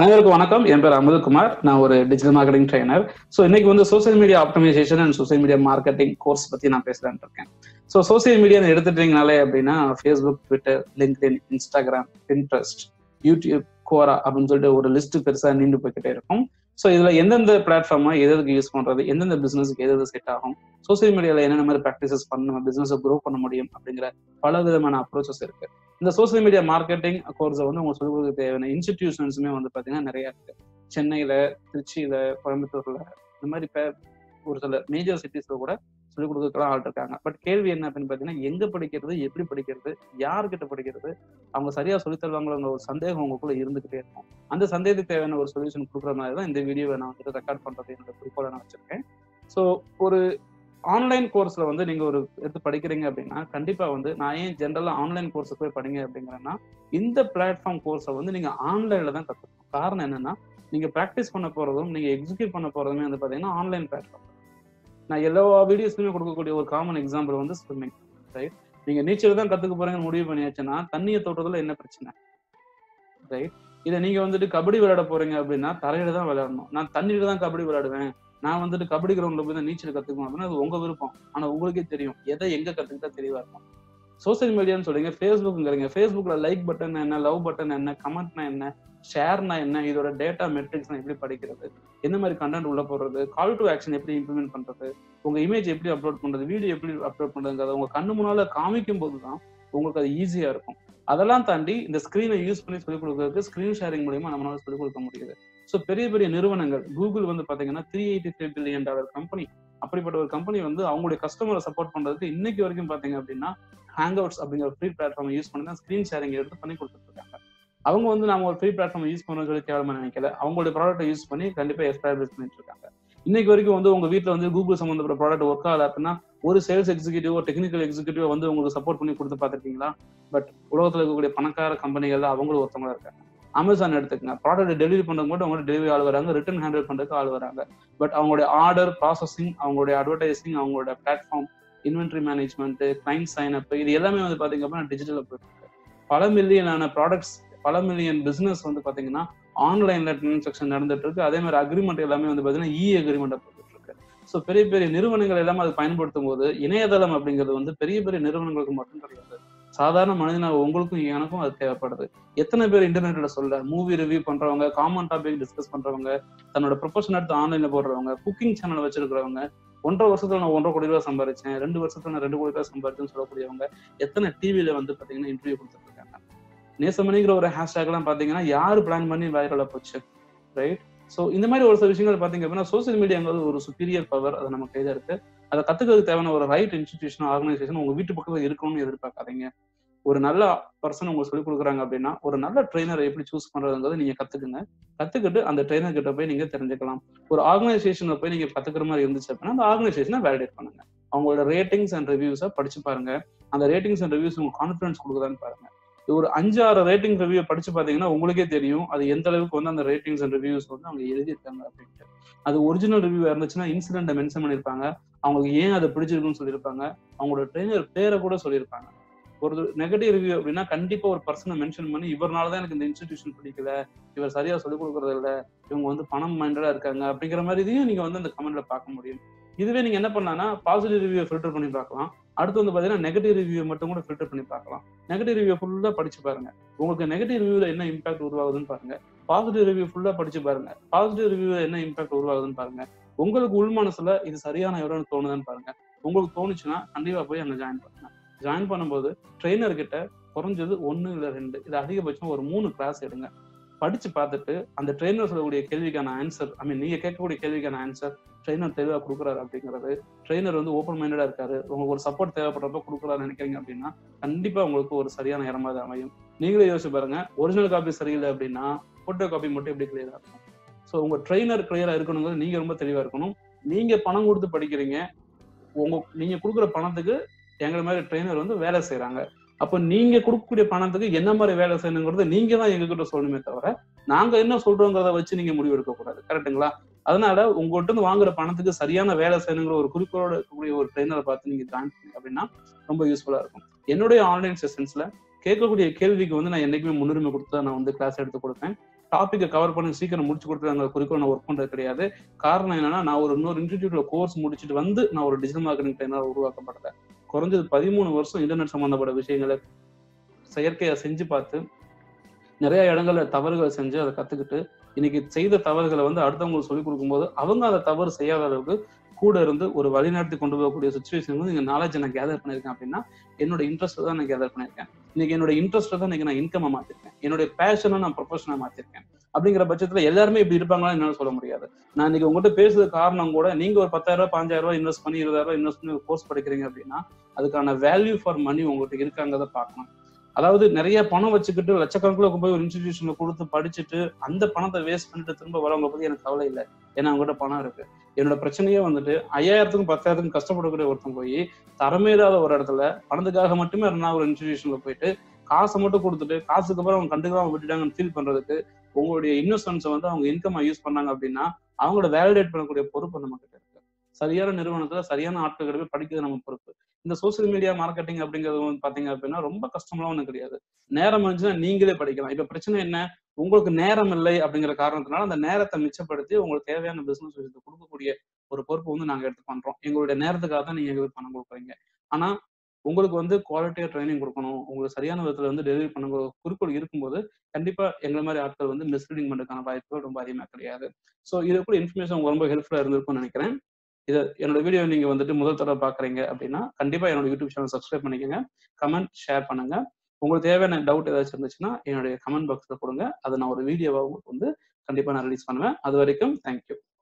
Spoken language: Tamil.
அனைவருக்கும் வணக்கம் என் பேர் அமுதகுமார் நான் ஒரு டிஜிட்டல் மார்க்கெட்டிங் ட்ரைனர் ஸோ இன்னைக்கு வந்து social media optimisation and social media marketing course பத்தி நான் பேசலாம்னு இருக்கேன் ஸோ சோசியல் மீடியா எடுத்துட்டீங்கனாலே அப்படின்னா Facebook Twitter LinkedIn Instagram Pinterest YouTube Quora அப்படின்னு சொல்லிட்டு ஒரு லிஸ்ட் பெருசா நீண்டு போய்கிட்டே இருக்கும் ஸோ இதுல எந்தெந்த பிளாட்ஃபார்மா எதுக்கு யூஸ் பண்றது எந்தெந்த பிசினஸ்க்கு எது எது செட் ஆகும் சோசியல் மீடியால என்னென்ன மாதிரி ப்ராக்டிசஸ் பண்ணி நம்ம பிசினஸ் க்ரோ பண்ண முடியும் அப்படிங்கிற பல விதமான அப்ரோச்சஸ் இருக்கு இந்த சோசியல் மீடியா மார்க்கெட்டிங் கோர்ஸை வந்து உங்களுக்கு சொல்லிக் கொடுக்க தேவையான இன்ஸ்டிடியூஷன்ஸுமே வந்து பாத்தீங்கன்னா நிறைய இருக்கு சென்னையில திருச்சியில கோயம்புத்தூர்ல இந்த மாதிரி இப்போ ஒரு சில மேஜர் சிட்டிஸ்ல கூட சொல்லிக் கொடுக்கலாம் ஆள் இருக்காங்க பட் கேள்வி என்ன அப்படின்னு பாத்தீங்கன்னா எங்க படிக்கிறது எப்படி படிக்கிறது யார்கிட்ட படிக்கிறது அவங்க சரியா சொல்லித் தருவாங்களோங்கிற ஒரு சந்தேகம் உங்களுக்குள்ள இருந்துகிட்டே இருக்கும் அந்த சந்தேகத்துக்கு தேவையான ஒரு சொல்யூஷன் கொடுக்குற மாதிரி தான் இந்த வீடியோவை நான் வந்துட்டு ரெக்கார்ட் பண்றது என்னோட குறிக்கோளை நான் வச்சிருக்கேன் ஸோ ஒரு ஆன்லைன் கோர்ஸ்ல வந்து நீங்க ஒரு எடுத்து படிக்கிறீங்க அப்படின்னா கண்டிப்பா வந்து நான் ஏன் ஜென்ரலா ஆன்லைன் கோர்ஸ் போய் படிங்க அப்படிங்கிறேன்னா இந்த பிளாட்ஃபார்ம் கோர்ஸை வந்து நீங்க ஆன்லைன்ல தான் கத்துக்கணும் காரணம் என்னன்னா நீங்க ப்ராக்டிஸ் பண்ண போறதும் நீங்க எக்ஸிக்யூட் பண்ண போறதுமே வந்து பாத்தீங்கன்னா ஆன்லைன் பிளாட்ஃபார்ம் நான் எல்லா வீடியோஸ்லயுமே கொடுக்கக்கூடிய ஒரு காமன் எக்ஸாம்பிள் வந்து ஸ்விம்மிங் ரைட் நீங்க நீச்சல் தான் கத்துக்க போறீங்கன்னு முடிவு பண்ணியாச்சுன்னா தண்ணியை தொட்டதுல என்ன பிரச்சனை ரைட் இதை நீங்க வந்துட்டு கபடி விளையாட போறீங்க அப்படின்னா தரையில தான் விளையாடணும் நான் தண்ணியில தான் கபடி விளையாடுவேன் நான் வந்துட்டு கபடி கிரவுண்ட்ல போய் தான் நீச்சல் கத்துக்கணும் அப்படின்னா அது உங்க விருப்பம் ஆனா உங்களுக்கே தெரியும் எதை எங்க கத்துக்கிட்டா தெளிவா இருக்கும் சோசியல் மீடியான்னு சொல்றீங்க ஃபேஸ்புக்ங்கிறீங்க ஃபேஸ்புக்ல லைக் பட்டன் என்ன லவ் பட்டன் என்ன கமெண்ட்னா என்ன ஷேர்னா என்ன இதோட டேட்டா மெட்ரிக்ஸ் எப்படி படிக்கிறது என்ன மாதிரி கண்டென்ட் உள்ள போடுறது கால் டு ஆக்ஷன் எப்படி இம்ப்ளிமெண்ட் பண்றது உங்க இமேஜ் எப்படி அப்லோட் பண்றது வீடியோ எப்படி அப்லோட் பண்றதுங்கிறத உங்க கண்ணு முன்னால காமிக்கும் போது தான் உங்களுக்கு அது ஈஸியா இருக்கும் அதெல்லாம் தாண்டி இந்த ஸ்கிரீனை யூஸ் பண்ணி சொல்லிக் கொடுக்கறதுக்கு ஸ்கிரீன் ஷேரிங் மூலியமா நம்மளால சொல்லிக் கொடுக்க முடியுது ஸோ பெரிய பெரிய நிறுவனங்கள் கூகுள் வந்து பாத்தீங்கன்னா three eighty three billion dollar company அப்படிப்பட்ட ஒரு கம்பெனி வந்து அவங்களுடைய கஸ்டமரை சப்போர்ட் பண்றதுக்கு இன்னைக்கு வரைக்கும் பாத்தீங்க அப்படின்னா ஹேங் அவுட்ஸ் அப்படிங்கிற ஃப்ரீ பிளாட்ஃபார்ம் யூஸ் பண்ணி தான் ஸ்கிரீன் ஷேரிங் எடுத்து பண்ணி கொடுத்துட்டு இருக்காங்க அவங்க வந்து நம்ம ஒரு ஃப்ரீ பிளாட்ஃபார்ம் யூஸ் பண்ணணும்னு சொல்லி கேவலமா நினைக்கல அவங்களுடைய ப்ராடக்ட்டை யூஸ் பண்ணி கண்டிப்பா எஸ்டாப்ளிஷ் பண்ணிட்டு இருக்காங்க இன்னைக்கு வரைக்கும் வந்து உங்க வீட்டுல வந்து கூகுள் சம்பந்தப்பட்ட ப்ராடக்ட் ஒர்க் ஆகல அப்படின்னா ஒரு சேல்ஸ் எக்ஸிகூட்டிவ் டெக்னிக்கல் எக்ஸிகூட்டிவ் வந்து உங்களுக்கு சப்போர்ட் பண்ணி கொடுத்து பார்த்துருக்கீங்களா பட் உலகத்துல இருக்கக்கூடிய பணக்கார கம்பெனிகள்ல அவங்களும் ஒருத்தவங்களா இருக்காங்க அமேசான் எடுத்துக்கங்க ப்ராடக்ட் டெலிவரி பண்றது மட்டும் அவங்க டெலிவரி ஆள் வராங்க ரிட்டர்ன் ஹேண்டில் பண்றதுக்கு ஆள் வராங்க பட் அவங்களுடைய ஆர்டர் ப்ராசஸிங் அவங்களுடைய அட்வர்டைசிங் அவங்களோட platform inventory management client sign up இது எல்லாமே வந்து பாத்தீங்க அப்படின்னா டிஜிட்டல் போயிட்டு பல மில்லியனான ப்ராடக்ட்ஸ் பல மில்லியன் பிசினஸ் வந்து பாத்தீங்கன்னா ஆன்லைன்ல டிரான்சாக்ஷன் நடந்துட்டு இருக்கு அதே மாதிரி அக்ரிமெண்ட் எல்லாமே வந்து பாத்தீங்கன்னா இ அக்ரிமெண்ட் போயிட்டு இருக்கு ஸோ பெரிய பெரிய நிறுவனங்கள் எல்லாமே அதை பயன்படுத்தும் போது இணையதளம் அப்படிங்கிறது வந்து பெரிய பெரிய நிறுவனங்களுக்கு மட்டும் கிடையாது சாதாரண மனிதனாக உங்களுக்கும் எனக்கும் அது தேவைப்படுது எத்தனை பேர் இன்டர்நெட்ல சொல்ல மூவி ரிவ்யூ பண்றவங்க காமன் டாபிக் டிஸ்கஸ் பண்றவங்க தன்னோட ப்ரொஃபஷன் எடுத்து ஆன்லைன்ல போடுறவங்க குக்கிங் சேனல் வச்சிருக்கிறவங்க ஒன்றரை வருஷத்துல நான் ஒன்றரை கோடி ரூபாய் சம்பாரிச்சேன் ரெண்டு வருஷத்துல நான் ரெண்டு கோடி ரூபாய் சம்பாரிச்சேன்னு சொல்லக்கூடியவங்க எத்தனை டிவியில வந்து பாத்தீங்கன்னா இன்டர்வியூ கொடுத்துட்டு இருக்காங்க நேசமணிங்கிற ஒரு ஹேஷ்டேக் எல்லாம் பாத்தீங்கன்னா யாரு பிளான் பண்ணி வைரலா போச்சு ரைட் ஸோ இந்த மாதிரி ஒரு சில விஷயங்கள் பாத்தீங்க அப்படின்னா சோசியல் மீடியாங்கிறது ஒரு சுப்பீரியர் பவர் அது நம்ம கையில இருக்கு அதை கத்துக்கிறதுக்கு தேவையான ஒரு ரைட் இன்ஸ்டிடியூஷன் ஆர்கனைசேஷன் உங்க வீட்டு பக்கத்துல இருக்கணும்னு எதிர்பார்க்காதீங்க ஒரு நல்ல பர்சன் உங்களுக்கு சொல்லிக் கொடுக்குறாங்க அப்படின்னா ஒரு நல்ல ட்ரைனரை எப்படி சூஸ் பண்றதுங்கிறது நீங்க கத்துக்குங்க கத்துக்கிட்டு அந்த ட்ரைனர் கிட்ட போய் நீங்க தெரிஞ்சுக்கலாம் ஒரு ஆர்கனைசேஷன்ல போய் நீங்க கத்துக்கிற மாதிரி இருந்துச்சு அப்படின்னா அந்த ஆர்கனைசேஷனை வேலிடேட் பண்ணுங்க அவங்களோட ரேட்டிங்ஸ் அண்ட் ரிவ்யூஸை படிச்சு பாருங்க அந்த ரேட்டிங்ஸ் அண்ட் ரிவ்யூஸ் உங்களுக்கு கான்ஃபிடன்ஸ் கொடுக்குதான்னு பாருங்க ஒரு அஞ்சு ஆறு ரேட்டிங் ரிவ்யூ படிச்சு பாத்தீங்கன்னா உங்களுக்கே தெரியும் அது எந்த அளவுக்கு வந்து அந்த ரேட்டிங்ஸ் அண்ட் ரிவ்யூஸ் வந்து அவங்க எழுதியிருக்காங்க அப்படின்ட்டு அது ஒரிஜினல் ரிவ்யூ இருந்துச்சுன்னா இன்சிடென்ட்டை மென்ஷன் பண்ணியிருப்பாங்க அவங்களுக்கு ஏன் அதை பிடிச்சிருக்குன்னு சொல்லியிருப்பாங்க அவங்களோட ட்ரெயினர் பேரை கூட சொல்லியிருப்பாங்க ஒரு நெகட்டிவ் ரிவ்யூ அப்படின்னா கண்டிப்பா ஒரு பர்சனை மென்ஷன் பண்ணி இவர்னால தான் எனக்கு இந்த இன்ஸ்டிடியூஷன் பிடிக்கல இவர் சரியா சொல்லிக் கொடுக்கறது இல்ல இவங்க வந்து பணம் மைண்டடா இருக்காங்க அப்படிங்கிற மாதிரி இதையும் நீங்க வந்து அந்த கமெண்ட்ல பார்க்க முடியும் இதுவே நீங்க என்ன பண்ணலாம்னா பாசிட்டிவ் ரிவ்யூ ஃபில்டர் பண்ணி பார்க்கலாம் அடுத்து வந்து பாத்தீங்கன்னா நெகட்டிவ் ரிவ்யூ மட்டும் கூட ஃபில்டர் பண்ணி பார்க்கலாம் நெகட்டிவ் ரிவ்யூ ஃபுல்லா படிச்சு பாருங்க உங்களுக்கு நெகட்டிவ் ரிவ்யூல என்ன இம்பாக்ட் உருவாகுதுன்னு பாருங்க பாசிட்டிவ் ரிவ்யூ ஃபுல்லா படிச்சு பாருங்க பாசிட்டிவ் ரிவ்யூல என்ன இம்பாக்ட் உருவாகுதுன்னு பாருங்க உங்களுக்கு உள் மனசுல இது சரியான எவ்வளவு தோணுதுன்னு பாருங்க உங்களுக்கு தோணுச்சுன்னா கண்டிப்பா போய் அங்க ஜாயின் பண்ணுங்க ஜாயின் பண்ணும்போது ட்ரெயினர் கிட்ட குறைஞ்சது ஒன்னு இல்ல ரெண்டு இது அதிகபட்சம் ஒரு மூணு கிளாஸ் எடுங்க படிச்சு பார்த்துட்டு அந்த ட்ரெயினர் சொல்லக்கூடிய கேள்விக்கான ஆன்சர் ஐ மீன் நீங்க கேட்கக்கூடிய கேள்விக்கான ஆன்சர் ட்ரெயினர் தெளிவாக கொடுக்குறாரு அப்படிங்கிறது ட்ரெயினர் வந்து ஓப்பன் மைண்டடா இருக்காரு உங்களுக்கு ஒரு சப்போர்ட் தேவைப்படுறப்ப கொடுக்குறாரு நினைக்கிறீங்க அப்படின்னா கண்டிப்பா உங்களுக்கு ஒரு சரியான இடமா அது அமையும் நீங்களே யோசிச்சு பாருங்க ஒரிஜினல் காப்பி சரியில்லை அப்படின்னா போட்டோ காப்பி மட்டும் எப்படி கிளியரா இருக்கும் ஸோ உங்க ட்ரெயினர் கிளியரா இருக்கணுங்கிறது நீங்க ரொம்ப தெளிவா இருக்கணும் நீங்க பணம் கொடுத்து படிக்கிறீங்க உங்க நீங்க கொடுக்குற பணத்துக்கு எங்களை மாதிரி ட்ரெயினர் வந்து வேலை செய்யறாங்க அப்போ நீங்க கொடுக்கக்கூடிய பணத்துக்கு என்ன மாதிரி வேலை செய்யணுங்கிறது நீங்க தான் எங்ககிட்ட சொல்லணுமே தவிர நாங்க என்ன சொல்றோங்கிறத வச்சு நீங்க முடிவு எடுக்க கூடாது கரெக்டுங்களா அதனால உங்கள்கிட்ட இருந்து வாங்குற பணத்துக்கு சரியான வேலை செய்யணுங்கிற ஒரு குறிக்கோளோட இருக்கக்கூடிய ஒரு ட்ரெயினரை பார்த்து நீங்க ஜாயின் பண்ணீங்க அப்படின்னா ரொம்ப யூஸ்ஃபுல்லா இருக்கும் என்னுடைய ஆன்லைன் செஷன்ஸ்ல கேட்கக்கூடிய கேள்விக்கு வந்து நான் என்னைக்குமே முன்னுரிமை கொடுத்து தான் நான் வந்து கிளாஸ் எடுத்து கொடுப்பேன் டாப்பிக்கை கவர் பண்ணி சீக்கிரம் முடிச்சு கொடுத்துருங்க குறிக்கோள் நான் ஒர்க் பண்றது கிடையாது காரணம் என்னன்னா நான் ஒரு இன்னொரு இன்ஸ்டிடியூட்ல கோர்ஸ் முடிச்சுட்டு வந்து நான் ஒரு டிஜிட்டல் மார்க்கெட்டிங் ட்ரைனர் உருவாக்கப்பட்டேன் குறைஞ்சது பதிமூணு வருஷம் இன்டர்நெட் சம்பந்தப்பட்ட விஷயங்களை செயற்கையா செஞ்சு பார்த்து நிறைய இடங்கள்ல தவறுகளை செஞ்சு அதை கத்துக்கிட்டு இன்னைக்கு செய்த தவறுகளை வந்து அடுத்தவங்களுக்கு சொல்லிக் கொடுக்கும்போது அவங்க அந்த தவறு செய்யாத அளவுக்கு கூட இருந்து ஒரு வழிநடத்தி கொண்டு போகக்கூடிய சுச்சுவேஷன் வந்து நீங்க நாலேஜ் நான் கேதர் பண்ணிருக்கேன் அப்படின்னா என்னோட இன்ட்ரெஸ்ட் தான் நான் கேதர் பண்ணிருக்கேன் இன்னைக்கு என்னோட இன்ட்ரெஸ்ட் தான் இன்னைக்கு நான் இன்கம் மாத்திருக்கேன் என்னுடைய பேஷனை நான் ப்ரொஃபஷனா மாத்திருக்கேன் அப்படிங்கிற பட்சத்துல எல்லாருமே இப்படி இருப்பாங்களா என்னால சொல்ல முடியாது நான் இன்னைக்கு உங்ககிட்ட பேசுறது காரணம் கூட நீங்க ஒரு பத்தாயிரம் ரூபாய் பாஞ்சாயிரம் ரூபாய் இன்வெஸ்ட் பண்ணி இருபதாயிரம் ரூபாய் இன்வெஸ்ட் பண்ணி கோர்ஸ் படிக்கிறீங்க அப்படின்னா அதுக்கான வேல்யூ ஃபார் மணி உங்ககிட்ட இருக்காங்கிறத பார்க்கணும் அதாவது நிறைய பணம் வச்சுக்கிட்டு லட்சக்கணக்கில் போய் ஒரு இன்ஸ்டிடியூஷன்ல கொடுத்து படிச்சுட்டு அந்த பணத்தை வேஸ்ட் பண்ணிட்டு திரும்ப வரவங்க பத்தி எனக்கு கவலை இல்லை ஏன்னா அவங்ககிட்ட பணம் இருக்கு என்னோட பிரச்சனையே வந்துட்டு ஐயாயிரத்துக்கும் பத்தாயிரத்துக்கும் கஷ்டப்படக்கூடிய ஒருத்தன் போய் தரமே இல்லாத ஒரு இடத்துல பணத்துக்காக மட்டுமே இருந்தா ஒரு இன்ஸ்டிடியூஷன்ல போயிட்டு காசை மட்டும் கொடுத்துட்டு காசுக்கு அப்புறம் அவங்க கண்டுக்காம விட்டுட்டாங்கன்னு ஃபீல் பண்றதுக்கு உங்களுடைய இன்வெஸ்ட்மெண்ட்ஸை வந்து அவங்க இன்கம் யூஸ் பண்ணாங்க அப்படின்னா அவங்களோட வேலிடேட் பண்ணக்கூடிய பொறுப்பு நம்ம கிட்ட இருக்கு சரியான நிறுவனத்துல சரியான ஆட்கள் கிட்ட போய் படிக்கிறது நம்ம பொறுப்பு இந்த சோசியல் மீடியா மார்க்கெட்டிங் அப்படிங்கிறது வந்து பாத்தீங்க அப்படின்னா ரொம்ப கஷ்டம்லாம் ஒன்றும் கிடையாது நேரம் இருந்துச்சுன்னா நீங்களே படிக்கலாம் இப்ப பிரச்சனை என்ன உங்களுக்கு நேரம் இல்லை அப்படிங்கிற காரணத்தினால அந்த நேரத்தை மிச்சப்படுத்தி உங்களுக்கு தேவையான பிசினஸ் விஷயத்தை கொடுக்கக்கூடிய ஒரு பொறுப்பு வந்து நாங்க எடுத்து பண்றோம் எங்களுடைய நேரத்துக்காக தான் நீங்க எங்களுக்கு பணம் கொடுக்குறீங்க ஆனா உங்களுக்கு வந்து குவாலிட்டியா ட்ரைனிங் கொடுக்கணும் உங்களுக்கு சரியான விதத்துல வந்து டெலிவரி பண்ண குறிக்கோள் இருக்கும்போது கண்டிப்பா எங்களை மாதிரி ஆட்கள் வந்து மிஸ்லீடிங் பண்றதுக்கான வாய்ப்புகள் ரொம்ப அதிகமா கிடையாது ஸோ இது கூட இன்ஃபர்மேஷன் உங்களுக்கு ரொம்ப ஹெல்ப்ஃபுல்லா இருந்திருக்கும்னு நினைக்கிறேன் இதை என்னோட வீடியோ நீங்க வந்துட்டு முதல் தடவை பாக்குறீங்க அப்படின்னா கண்டிப்பா என்னோட யூடியூப் சேனல் சப்ஸ்கிரைப் பண்ணிக்கோங்க கமெண்ட் ஷேர் பண்ணுங்க உங்களுக்கு தேவையான டவுட் ஏதாச்சும் இருந்துச்சுன்னா என்னுடைய கமெண்ட் பாக்ஸ்ல கொடுங்க அதை நான் ஒரு வீடியோவா உங்களுக்கு வந்து கண்டிப்பா நான் ரிலீஸ் பண்ணுவேன் அது வரைக்கும் தேங்க்யூ